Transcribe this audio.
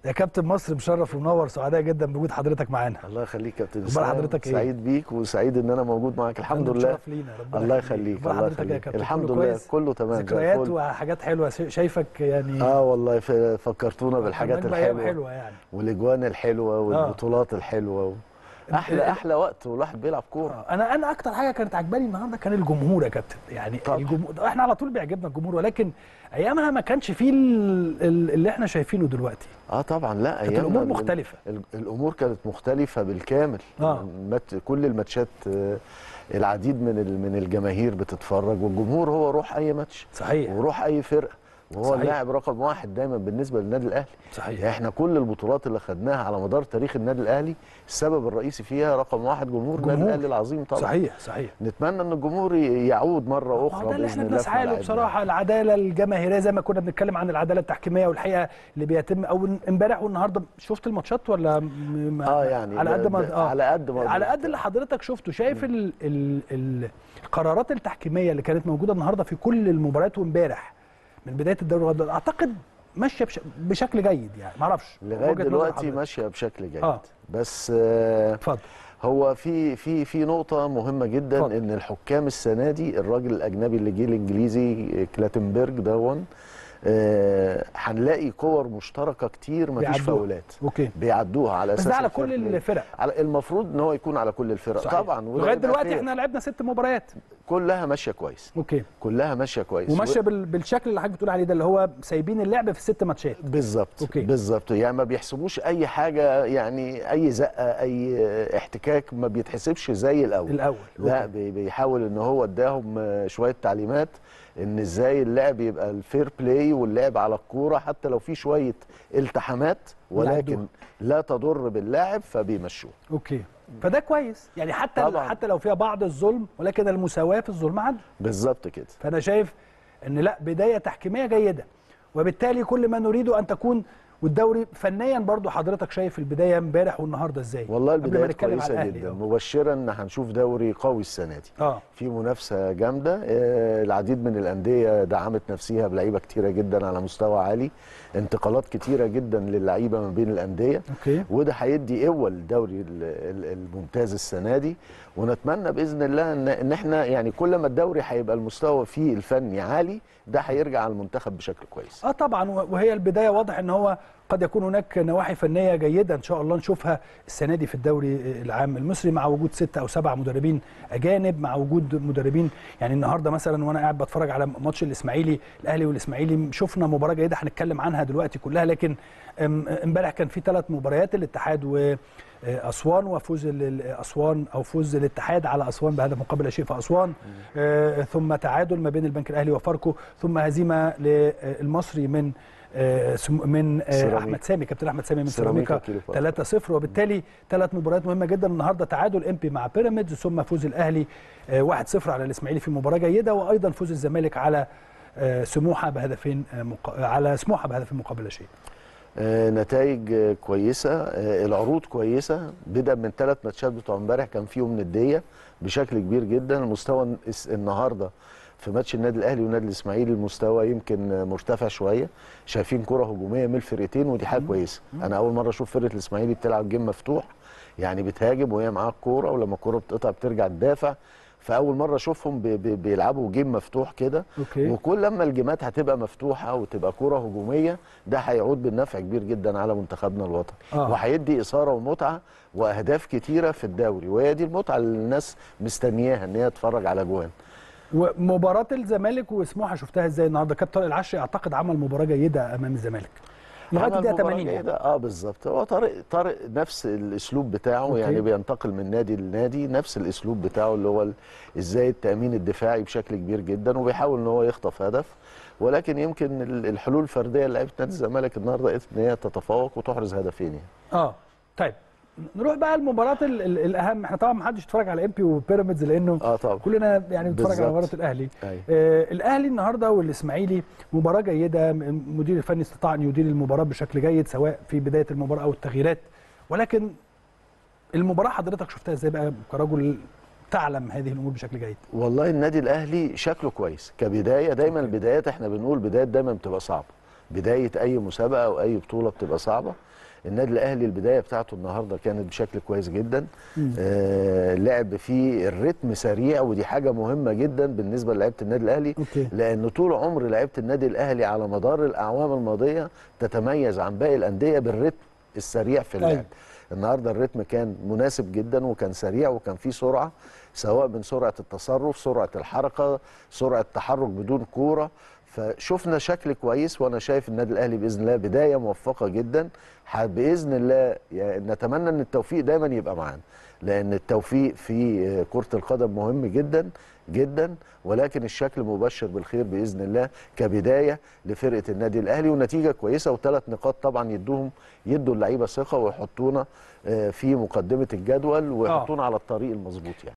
يا كابتن مصر مشرف ومنور سعداء جدا بوجود حضرتك معانا الله يخليك كابتن أخبار اسلام حضرتك إيه؟ سعيد بيك وسعيد ان انا موجود معاك الحمد أنت لله مشرف لينا ربنا الله يخليك. يخليك أخبار الله حضرتك إيه يا يخليك كابتن؟ الحمد كله لله كويس؟ كله تمام زي ذكريات الفل. وحاجات حلوه شا- شايفك يعني اه والله ف- فكرتونا بالحاجات عمال بأيام الحلوه حلوه يعني والاجوان الحلوه والبطولات الحلوه و... احلى احلى وقت والواحد بيلعب كوره آه، انا انا اكتر حاجه كانت عجباني النهارده كان الجمهور يا كابتن يعني طبعا. الجمهور احنا على طول بيعجبنا الجمهور ولكن ايامها ما كانش فيه ال- ال- اللي احنا شايفينه دلوقتي اه طبعا لا كانت أيامنا الامور ال- مختلفه ال- الامور كانت مختلفه بالكامل آه. المت... كل الماتشات آه، العديد من ال... من الجماهير بتتفرج والجمهور هو روح اي ماتش صحيح وروح اي فرقه وهو صحيح. اللاعب رقم واحد دايما بالنسبه للنادي الاهلي صحيح يعني احنا كل البطولات اللي خدناها على مدار تاريخ النادي الاهلي السبب الرئيسي فيها رقم واحد جمهور النادي جمهور. الاهلي العظيم طبعا صحيح صحيح نتمنى ان الجمهور ي- يعود مره ما هو اخرى ده اللي باذن احنا الله في بنسعى له ملاعبنا. بصراحه العداله الجماهيريه زي ما كنا بنتكلم عن العداله التحكيميه والحقيقه اللي بيتم او امبارح والنهارده شفت الماتشات ولا م- ما- اه يعني على قد ما ب- اه على قد ما على قدرت. قد اللي حضرتك شفته شايف ال ال ال القرارات التحكيميه اللي كانت موجوده النهارده في كل المباريات وامبارح من بدايه الدوري لغايه دلوقتي، اعتقد ماشيه بش بشكل جيد يعني ما اعرفش لغايه وجهة نظر دلوقتي حضرتك. ماشيه بشكل جيد آه. بس آه اتفضل هو في في في نقطة مهمة جدا اتفضل. ان الحكام السنة دي الراجل الاجنبي اللي جه الانجليزي كلاتنبرج دون آه، هنلاقي كور مشتركة كتير مفيش بيعدوها. فاولات اوكي بيعدوها على بس اساس ده على الفير كل بلاي. الفرق على المفروض ان هو يكون على كل الفرق صحيح. طبعا وده لغايه يبقى دلوقتي fair. احنا لعبنا ست مباريات كلها ماشية كويس اوكي كلها ماشية كويس وماشيه بال- بالشكل اللي حضرتك بتقول عليه ده اللي هو سايبين اللعب في الست ماتشات بالظبط أوكي. بالظبط يعني ما بيحسبوش اي حاجه يعني اي زقه اي احتكاك ما بيتحسبش زي الاول الاول لا أوكي. بي- بيحاول ان هو اداهم آه، شويه تعليمات ان ازاي اللعب يبقى الفير بلاي واللعب على الكوره حتى لو في شويه التحامات ولكن بيعدوها. لا تضر باللاعب فبيمشوه اوكي فده كويس يعني حتى طبعاً. حتى لو فيها بعض الظلم ولكن المساواه في الظلم عدل بالظبط كده فانا شايف ان لا بدايه تحكيميه جيده وبالتالي كل ما نريده ان تكون والدوري فنيا برضو حضرتك شايف البدايه امبارح والنهارده ازاي والله قبل ما البدايات نتكلم على كويسه الأهلي جدا أهو. مبشرا ان هنشوف دوري قوي السنه دي اه في منافسه جامده آه، العديد من الانديه دعمت نفسها بلعيبه كتيره جدا على مستوى عالي انتقالات كتيره جدا للعيبه ما بين الانديه اوكي وده هيدي قوه للدوري ال- ال- الممتاز السنه دي ونتمنى باذن الله ان ان احنا يعني كل ما الدوري هيبقى المستوى فيه الفني عالي ده هيرجع على المنتخب بشكل كويس اه طبعا و- وهي البدايه واضح ان هو قد يكون هناك نواحي فنيه جيده ان شاء الله نشوفها السنه دي في الدوري العام المصري مع وجود ستة او سبعة مدربين اجانب مع وجود مدربين يعني النهارده مثلا وانا قاعد بتفرج على ماتش الاسماعيلي الاهلي والاسماعيلي شفنا مباراه جيده هنتكلم عنها دلوقتي كلها لكن أم- امبارح كان في ثلاث مباريات الاتحاد و اسوان وفوز ال- ال- اسوان او فوز الاتحاد على اسوان بهدف مقابل لا شيء في اسوان آه، ثم تعادل ما بين البنك الاهلي وفاركو ثم هزيمه للمصري من آه، سم- من آه، سيراميكا. احمد سامي كابتن احمد سامي من سيراميكا سيراميكا كيلوباترا. 3-0 وبالتالي ثلاث مباريات مهمه جدا النهارده تعادل امبي مع بيراميدز ثم فوز الاهلي آه، 1-0 على الاسماعيلي في مباراه جيده وايضا فوز الزمالك على آه، سموحه بهدفين آه، مق- على سموحه بهدفين مقابل لا شيء آه، نتائج آه، كويسه آه، العروض كويسه بدا من ثلاث ماتشات بتوع امبارح كان فيهم نديه بشكل كبير جدا المستوى الس- النهارده في ماتش النادي الاهلي والنادي الاسماعيلي المستوى يمكن آه، مرتفع شويه شايفين كره هجوميه من الفرقتين ودي حاجه كويسه انا اول مره اشوف فرقه الاسماعيلي بتلعب جيم مفتوح يعني بتهاجم وهي معاها الكوره ولما الكوره بتقطع بترجع تدافع فاول مره اشوفهم بي- بي- بيلعبوا جيم مفتوح كده اوكي وكل لما الجيمات هتبقى مفتوحه وتبقى كره هجوميه ده هيعود بالنفع كبير جدا على منتخبنا الوطني آه. وهيدي اثاره ومتعه واهداف كتيره في الدوري وهي دي المتعه اللي الناس مستنياها ان هي تتفرج على جوان ومباراه الزمالك وسموحه شفتها ازاي النهارده كابتن طارق العشري اعتقد عمل مباراه جيده امام الزمالك لغايه عمل الدقيقه مباراة 80 يعني. جيدة. اه بالظبط هو طارق طارق نفس الاسلوب بتاعه أوكي. يعني بينتقل من نادي لنادي نفس الاسلوب بتاعه اللي هو ال- ازاي التامين الدفاعي بشكل كبير جدا وبيحاول ان هو يخطف هدف ولكن يمكن ال- الحلول الفرديه لعيبه نادي الزمالك النهارده قدرت ان هي تتفوق وتحرز هدفين يعني اه طيب نروح بقى المباراه ال- ال- الاهم احنا طبعا ما حدش يتفرج على امبي وبيراميدز لانه اه طبعا كلنا يعني بنتفرج على بالظبط. مباراه الاهلي أيوة. آه الاهلي النهارده والاسماعيلي مباراه جيده المدير الفني استطاع ان يدير المباراه بشكل جيد سواء في بدايه المباراه او التغييرات ولكن المباراه حضرتك شفتها ازاي بقى كرجل تعلم هذه الامور بشكل جيد والله النادي الاهلي شكله كويس كبدايه دايما البدايات احنا بنقول بدايات دايما بتبقى صعبه بدايه اي مسابقه او اي بطوله بتبقى صعبه النادي الاهلي البدايه بتاعته النهارده كانت بشكل كويس جدا آه لعب فيه الريتم سريع ودي حاجه مهمه جدا بالنسبه للعيبه النادي الاهلي أوكي. لان طول عمر لعيبه النادي الاهلي على مدار الاعوام الماضيه تتميز عن باقي الانديه بالريتم السريع في اللعب أيوة. النهارده الريتم كان مناسب جدا وكان سريع وكان فيه سرعه سواء من سرعه التصرف سرعه الحركه سرعه التحرك بدون كوره فشفنا شكل كويس وانا شايف النادي الاهلي باذن الله بدايه موفقه جدا ح- باذن الله يعني نتمنى ان التوفيق دايما يبقى معانا لان التوفيق في آه، كره القدم مهم جدا جدا ولكن الشكل مبشر بالخير باذن الله كبدايه لفرقه النادي الاهلي ونتيجه كويسه وثلاث نقاط طبعا يدوهم يدوا اللعيبه ثقه ويحطونا آه، في مقدمه الجدول ويحطونا على الطريق المظبوط يعني